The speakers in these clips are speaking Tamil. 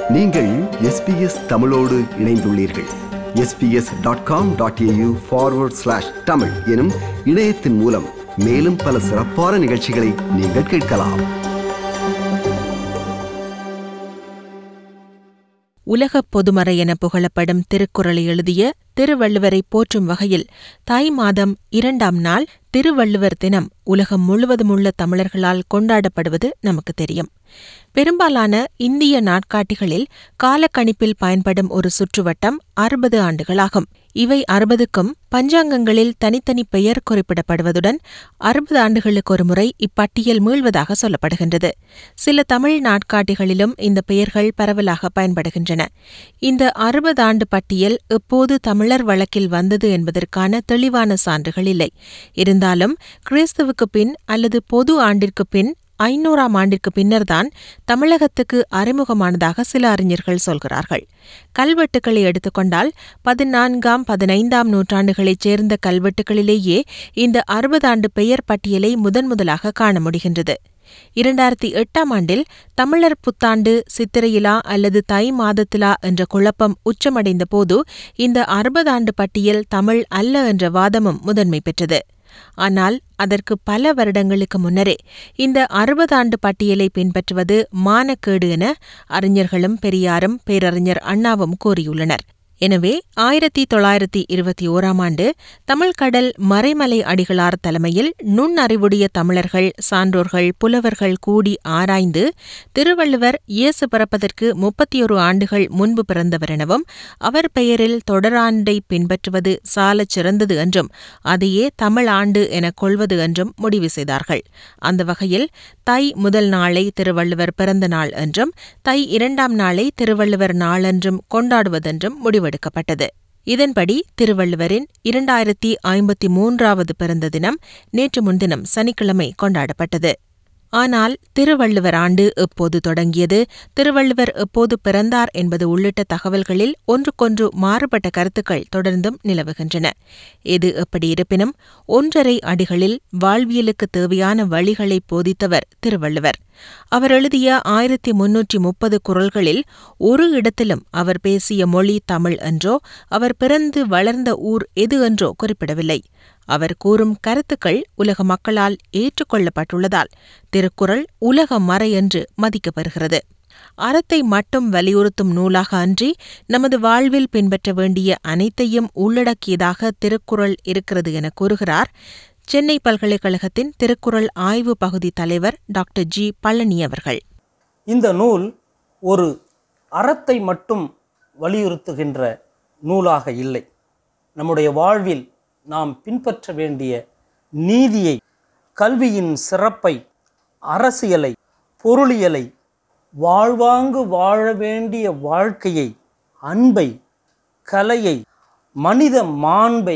நீங்கள் எஸ்பிஎஸ் தமிழோடு இணைந்துள்ளீர்கள் SBS dot com dot AU forward slash Tamil எனும் இணையத்தின் மூலம் மேலும் பல சிறப்பான நிகழ்ச்சிகளை நீங்கள் கேட்கலாம் உலகப் பொதுமறை என புகழப்படும் திருக்குறளை எழுதிய திருவள்ளுவரை போற்றும் வகையில் தை மாதம் இரண்டாம் நாள் திருவள்ளுவர் தினம் உலகம் முழுவதுமுள்ள தமிழர்களால் கொண்டாடப்படுவது நமக்கு தெரியும் பெரும்பாலான இந்திய நாட்காட்டிகளில் காலக்கணிப்பில் பயன்படும் ஒரு சுற்றுவட்டம் அறுபது ஆண்டுகளாகும் இவை அறுபதுக்கும் பஞ்சாங்கங்களில் தனித்தனி பெயர் குறிப்பிடப்படுவதுடன் அறுபது ஆண்டுகளுக்கு ஒருமுறை இப்பட்டியல் மீள்வதாக சொல்லப்படுகின்றது சில தமிழ் நாட்காட்டிகளிலும் இந்த பெயர்கள் பரவலாக பயன்படுகின்றன இந்த அறுபது ஆண்டு பட்டியல் எப்போது தமிழர் வழக்கில் வந்தது என்பதற்கான தெளிவான சான்றுகள் இல்லை இருந்தாலும் கிறிஸ்துவுக்கு பின் அல்லது பொது ஆண்டிற்கு பின் ஐநூறாம் ஆண்டிற்கு பின்னர்தான் தமிழகத்துக்கு அறிமுகமானதாக சில அறிஞர்கள் சொல்கிறார்கள் கல்வெட்டுக்களை எடுத்துக்கொண்டால் பதினான்காம் பதினைந்தாம் நூற்றாண்டுகளைச் சேர்ந்த கல்வெட்டுகளிலேயே இந்த அறுபது ஆண்டு பெயர் பட்டியலை முதன் முதலாக காண முடிகின்றது இரண்டாயிரத்தி எட்டாம் ஆண்டில் தமிழர் புத்தாண்டு சித்திரையிலா அல்லது தை மாதத்திலா என்ற குழப்பம் உச்சமடைந்த போது இந்த அறுபது ஆண்டு பட்டியல் தமிழ் அல்ல என்ற வாதமும் முதன்மை பெற்றது ஆனால் அதற்கு பல வருடங்களுக்கு முன்னரே இந்த அறுபது ஆண்டு பட்டியலை பின்பற்றுவது மானக்கேடு என அறிஞர்களும் பெரியாரும் பேரறிஞர் அண்ணாவும் கூறியுள்ளனர் எனவே ஆயிரத்தி தொள்ளாயிரத்தி இருபத்தி ஓராம் ஆண்டு தமிழ்கடல் மறைமலை அடிகளார் தலைமையில் நுண்ணறிவுடைய தமிழர்கள் சான்றோர்கள் புலவர்கள் கூடி ஆராய்ந்து திருவள்ளுவர் இயேசு பிறப்பதற்கு முப்பத்தியொரு ஆண்டுகள் முன்பு பிறந்தவர் எனவும் அவர் பெயரில் தொடராண்டை பின்பற்றுவது சாலச் சிறந்தது என்றும் அதையே தமிழ் ஆண்டு எனக் கொள்வது என்றும் முடிவு செய்தார்கள் அந்த வகையில் தை முதல் நாளை திருவள்ளுவர் பிறந்த நாள் என்றும் தை இரண்டாம் நாளை திருவள்ளுவர் நாளென்றும் கொண்டாடுவதென்றும் முடிவெடுக்கப்பட்டது இதன்படி திருவள்ளுவரின் இரண்டாயிரத்தி ஐம்பத்தி மூன்றாவது பிறந்த தினம் நேற்று முன்தினம் சனிக்கிழமை கொண்டாடப்பட்டது ஆனால் திருவள்ளுவர் ஆண்டு எப்போது தொடங்கியது திருவள்ளுவர் எப்போது பிறந்தார் என்பது உள்ளிட்ட தகவல்களில் ஒன்றுக்கொன்று மாறுபட்ட கருத்துக்கள் தொடர்ந்தும் நிலவுகின்றன எது எப்படி இருப்பினும் ஒன்றரை அடிகளில் வாழ்வியலுக்கு தேவையான வழிகளை போதித்தவர் திருவள்ளுவர் அவர் எழுதிய ஆயிரத்தி முன்னூற்றி முப்பது குரல்களில் ஒரு இடத்திலும் அவர் பேசிய மொழி தமிழ் என்றோ அவர் பிறந்து வளர்ந்த ஊர் எது என்றோ குறிப்பிடவில்லை அவர் கூறும் கருத்துக்கள் உலக மக்களால் ஏற்றுக்கொள்ளப்பட்டுள்ளதால் திருக்குறள் உலக மறை என்று மதிக்கப்படுகிறது அறத்தை மட்டும் வலியுறுத்தும் நூலாக அன்றி நமது வாழ்வில் பின்பற்ற வேண்டிய அனைத்தையும் உள்ளடக்கியதாக திருக்குறள் இருக்கிறது என கூறுகிறார் சென்னை பல்கலைக்கழகத்தின் திருக்குறள் ஆய்வு பகுதி தலைவர் டாக்டர் ஜி பழனி அவர்கள் இந்த நூல் ஒரு அறத்தை மட்டும் வலியுறுத்துகின்ற நூலாக இல்லை நம்முடைய வாழ்வில் நாம் பின்பற்ற வேண்டிய நீதியை கல்வியின் சிறப்பை அரசியலை பொருளியலை வாழ்வாங்கு வாழ வேண்டிய வாழ்க்கையை அன்பை கலையை மனித மாண்பை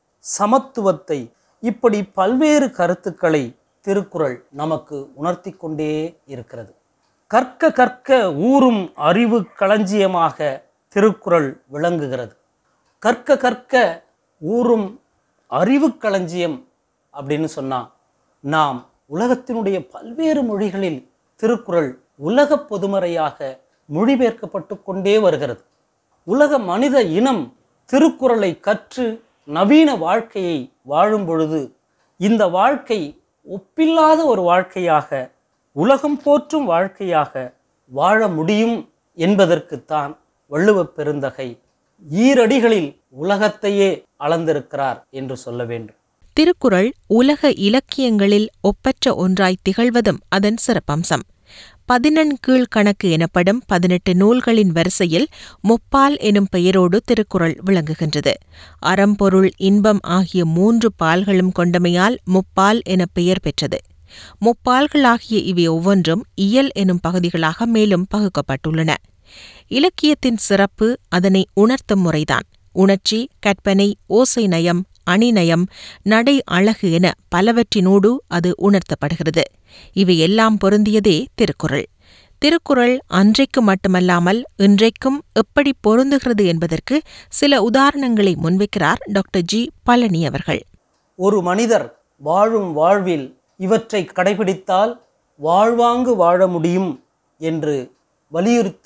சமத்துவத்தை இப்படி பல்வேறு கருத்துக்களை திருக்குறள் நமக்கு உணர்த்தி கொண்டே இருக்கிறது கற்க கற்க ஊறும் அறிவு களஞ்சியமாக திருக்குறள் விளங்குகிறது கற்க கற்க ஊறும் அறிவு களஞ்சியம் அப்படின்னு சொன்னால் நாம் உலகத்தினுடைய பல்வேறு மொழிகளில் திருக்குறள் உலக பொதுமறையாக மொழிபெயர்க்கப்பட்டு கொண்டே வருகிறது உலக மனித இனம் திருக்குறளை கற்று நவீன வாழ்க்கையை வாழும் பொழுது இந்த வாழ்க்கை ஒப்பில்லாத ஒரு வாழ்க்கையாக உலகம் போற்றும் வாழ்க்கையாக வாழ முடியும் என்பதற்குத்தான் வள்ளுவப் பெருந்தகை ஈரடிகளில் உலகத்தையே அளந்திருக்கிறார் என்று சொல்ல வேண்டும் திருக்குறள் உலக இலக்கியங்களில் ஒப்பற்ற ஒன்றாய் திகழ்வதும் அதன் சிறப்பம்சம் பதினெண்கீழ் கணக்கு எனப்படும் பதினெட்டு நூல்களின் வரிசையில் முப்பால் எனும் பெயரோடு திருக்குறள் விளங்குகின்றது அறம்பொருள் இன்பம் ஆகிய மூன்று பால்களும் கொண்டமையால் முப்பால் என பெயர் பெற்றது முப்பால்களாகிய இவை ஒவ்வொன்றும் இயல் எனும் பகுதிகளாக மேலும் பகுக்கப்பட்டுள்ளன இலக்கியத்தின் சிறப்பு அதனை உணர்த்தும் முறைதான் உணர்ச்சி கற்பனை ஓசை நயம் அணிநயம் நடை அழகு என பலவற்றினோடு அது உணர்த்தப்படுகிறது இவை எல்லாம் பொருந்தியதே திருக்குறள் திருக்குறள் அன்றைக்கு மட்டுமல்லாமல் இன்றைக்கும் எப்படி பொருந்துகிறது என்பதற்கு சில உதாரணங்களை முன்வைக்கிறார் டாக்டர் ஜி பழனி அவர்கள் ஒரு மனிதர் வாழும் வாழ்வில் இவற்றை கடைபிடித்தால் வாழ்வாங்கு வாழ முடியும் என்று வலியுறுத்தி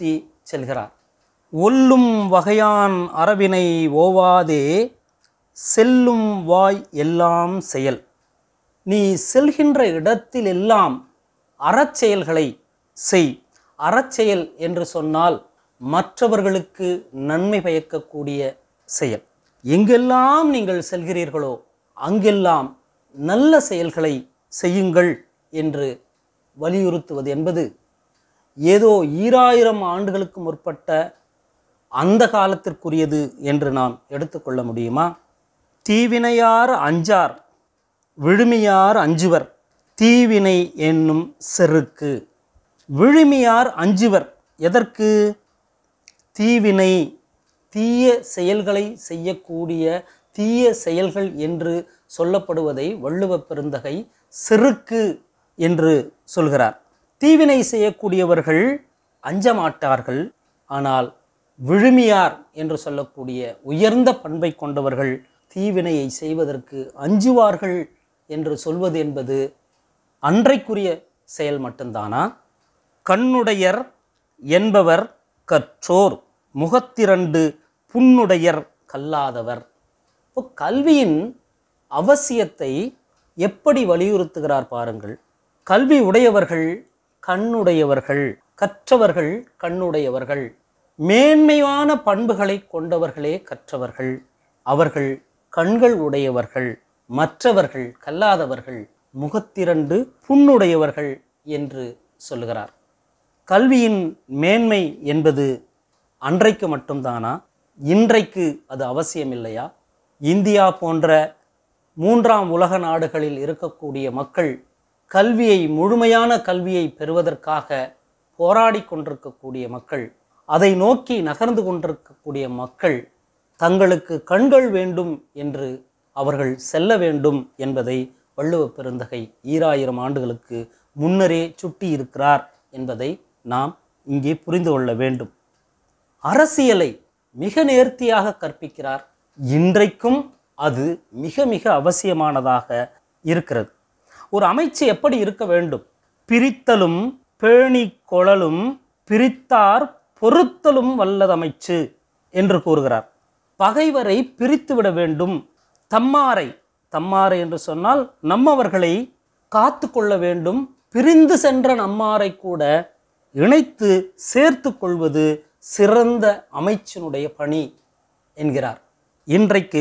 செல்கிறார் ஒல்லும் வகையான் அரவினை ஓவாதே செல்லும் வாய் எல்லாம் செயல் நீ செல்கின்ற இடத்தில் எல்லாம் அறச்செயல்களை செய் அறச்செயல் என்று சொன்னால் மற்றவர்களுக்கு நன்மை பயக்கக்கூடிய செயல் எங்கெல்லாம் நீங்கள் செல்கிறீர்களோ அங்கெல்லாம் நல்ல செயல்களை செய்யுங்கள் என்று வலியுறுத்துவது என்பது ஏதோ ஈராயிரம் ஆண்டுகளுக்கு முற்பட்ட அந்த காலத்திற்குரியது என்று நாம் எடுத்துக்கொள்ள முடியுமா தீவினையார் அஞ்சார் விழுமியார் அஞ்சுவர் தீவினை என்னும் செருக்கு விழுமியார் அஞ்சுவர் எதற்கு தீவினை தீய செயல்களை செய்யக்கூடிய தீய செயல்கள் என்று சொல்லப்படுவதை வள்ளுவப் பெருந்தகை செருக்கு என்று சொல்கிறார் தீவினை செய்யக்கூடியவர்கள் அஞ்ச மாட்டார்கள் ஆனால் விழுமியார் என்று சொல்லக்கூடிய உயர்ந்த பண்பை கொண்டவர்கள் தீவினையை செய்வதற்கு அஞ்சுவார்கள் என்று சொல்வது என்பது அன்றைக்குரிய செயல் மட்டும்தானா கண்ணுடையர் என்பவர் கற்றோர் முகத்திரண்டு புண்ணுடையர் கல்லாதவர் இப்போ கல்வியின் அவசியத்தை எப்படி வலியுறுத்துகிறார் பாருங்கள் கல்வி உடையவர்கள் கண்ணுடையவர்கள் கற்றவர்கள் கண்ணுடையவர்கள் மேன்மையான பண்புகளை கொண்டவர்களே கற்றவர்கள் அவர்கள் கண்கள் உடையவர்கள் மற்றவர்கள் கல்லாதவர்கள் முகத்திரண்டு புண்ணுடையவர்கள் என்று சொல்லுகிறார் கல்வியின் மேன்மை என்பது அன்றைக்கு மட்டும்தானா இன்றைக்கு அது அவசியம் இல்லையா இந்தியா போன்ற மூன்றாம் உலக நாடுகளில் இருக்கக்கூடிய மக்கள் கல்வியை முழுமையான கல்வியை பெறுவதற்காக போராடி கொண்டிருக்கக்கூடிய மக்கள் அதை நோக்கி நகர்ந்து கொண்டிருக்கக்கூடிய மக்கள் தங்களுக்கு கண்கள் வேண்டும் என்று அவர்கள் செல்ல வேண்டும் என்பதை வள்ளுவப் பெருந்தகை ஈராயிரம் ஆண்டுகளுக்கு முன்னரே சுட்டி இருக்கிறார் என்பதை நாம் இங்கே புரிந்து கொள்ள வேண்டும் அரசியலை மிக நேர்த்தியாக கற்பிக்கிறார் இன்றைக்கும் அது மிக மிக அவசியமானதாக இருக்கிறது ஒரு அமைச்சு எப்படி இருக்க வேண்டும் பிரித்தலும் பேணி கொழலும் பிரித்தார் பொறுத்தலும் வல்லதமைச்சு என்று கூறுகிறார் பகைவரை பிரித்துவிட வேண்டும் தம்மாரை தம்மாரை என்று சொன்னால் நம்மவர்களை காத்து கொள்ள வேண்டும் பிரிந்து சென்ற நம்மாரை கூட இணைத்து சேர்த்து கொள்வது சிறந்த அமைச்சினுடைய பணி என்கிறார் இன்றைக்கு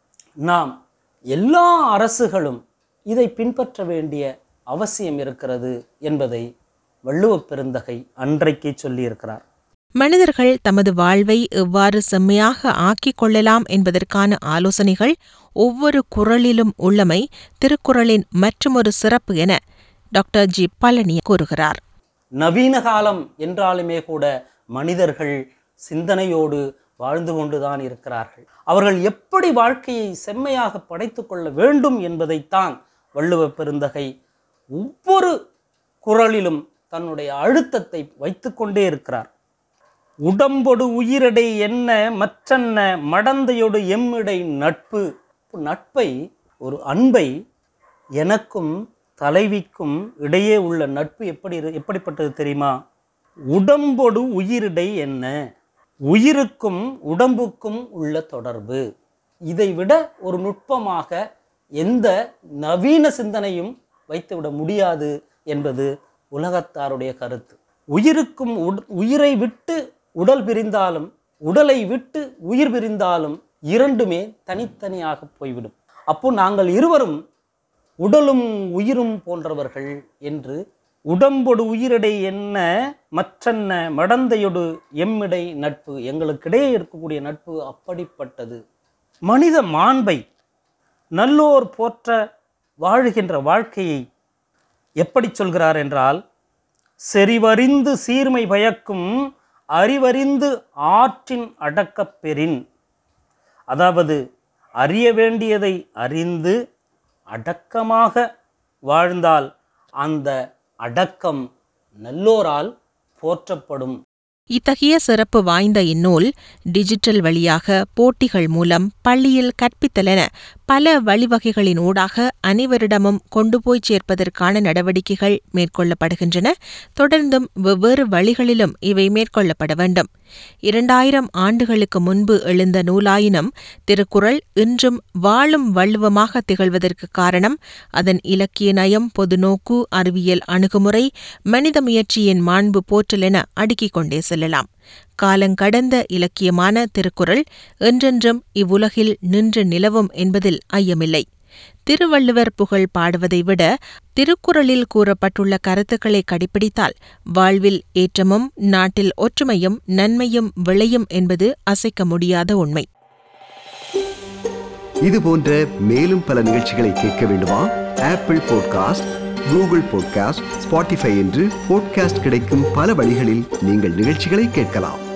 நாம் எல்லா அரசுகளும் இதை பின்பற்ற வேண்டிய அவசியம் இருக்கிறது என்பதை வள்ளுவப் பெருந்தகை அன்றைக்கே சொல்லியிருக்கிறார் மனிதர்கள் தமது வாழ்வை எவ்வாறு செம்மையாக ஆக்கிக் கொள்ளலாம் என்பதற்கான ஆலோசனைகள் ஒவ்வொரு குறளிலும் உள்ளமை திருக்குறளின் மற்றுமொரு சிறப்பு என டாக்டர் ஜி பழனி கூறுகிறார் நவீன காலம் என்றாலுமே கூட மனிதர்கள் சிந்தனையோடு வாழ்ந்து கொண்டுதான் இருக்கிறார்கள் அவர்கள் எப்படி வாழ்க்கையை செம்மையாக படைத்துக் கொள்ள வேண்டும் என்பதைத்தான் வள்ளுவ பெருந்தகை ஒவ்வொரு குறளிலும் தன்னுடைய அழுத்தத்தை வைத்துக்கொண்டே இருக்கிறார் உடம்பொடு உயிரிடை என்ன மற்றென்ன மடந்தையொடு எம்மிடை நட்பு இப்போ நட்பை ஒரு அன்பை எனக்கும் தலைவிக்கும் இடையே உள்ள நட்பு எப்படி இரு- எப்படிப்பட்டது தெரியுமா உடம்பொடு உயிரிடை என்ன உயிருக்கும் உடம்புக்கும் உள்ள தொடர்பு இதை விட ஒரு நுட்பமாக எந்த நவீன சிந்தனையும் வைத்துவிட முடியாது என்பது உலகத்தாருடைய கருத்து உயிருக்கும் உட்- உயிரை விட்டு உடல் பிரிந்தாலும் உடலை விட்டு உயிர் பிரிந்தாலும் இரண்டுமே தனித்தனியாக போய்விடும் அப்போ நாங்கள் இருவரும் உடலும் உயிரும் போன்றவர்கள் என்று உடம்பொடு உயிரிடை என்ன மற்றென்ன மடந்தையொடு எம்மிடை நட்பு எங்களுக்கிடையே இருக்கக்கூடிய நட்பு அப்படிப்பட்டது மனித மாண்பை நல்லோர் போற்ற வாழுகின்ற வாழ்க்கையை எப்படி சொல்கிறார் என்றால் செறிவறிந்து சீர்மை பயக்கும் அறிவறிந்து ஆற்றின் அடக்கப் பெறின் அதாவது அறிய வேண்டியதை அறிந்து அடக்கமாக வாழ்ந்தால் அந்த அடக்கம் நல்லோரால் போற்றப்படும் இத்தகைய சிறப்பு வாய்ந்த இந்நூல் டிஜிட்டல் வழியாக போட்டிகள் மூலம் பள்ளியில் கற்பித்தலென பல வழிவகைகளின் ஊடாக அனைவரிடமும் கொண்டு போய் சேர்ப்பதற்கான நடவடிக்கைகள் மேற்கொள்ளப்படுகின்றன தொடர்ந்தும் வெவ்வேறு வழிகளிலும் இவை மேற்கொள்ளப்பட வேண்டும் இரண்டாயிரம் ஆண்டுகளுக்கு முன்பு எழுந்த நூலாயினும் திருக்குறள் இன்றும் வாழும் வள்ளுவமாக திகழ்வதற்கு காரணம் அதன் இலக்கிய நயம் பொதுநோக்கு அறிவியல் அணுகுமுறை மனித முயற்சியின் மாண்பு போற்றல் என அடுக்கிக் கொண்டே செல்லலாம் காலங்கடந்த இலக்கியமான திருக்குறள் என்றென்றும் இவ்வுலகில் நின்று நிலவும் என்பதில் ஐயமில்லை திருவள்ளுவர் புகழ் பாடுவதை விட திருக்குறளில் கூறப்பட்டுள்ள கருத்துக்களை கடைப்பிடித்தால் வாழ்வில் ஏற்றமும் நாட்டில் ஒற்றுமையும் நன்மையும் விளையும் என்பது அசைக்க முடியாத உண்மை இது போன்ற மேலும் பல நிகழ்ச்சிகளை கேட்க வேண்டுமா Apple podcast Google podcast Spotify என்று பாட்காஸ்ட் கிடைக்கும் பல வழிகளில் நீங்கள் நிகழ்ச்சிகளை கேட்கலாம்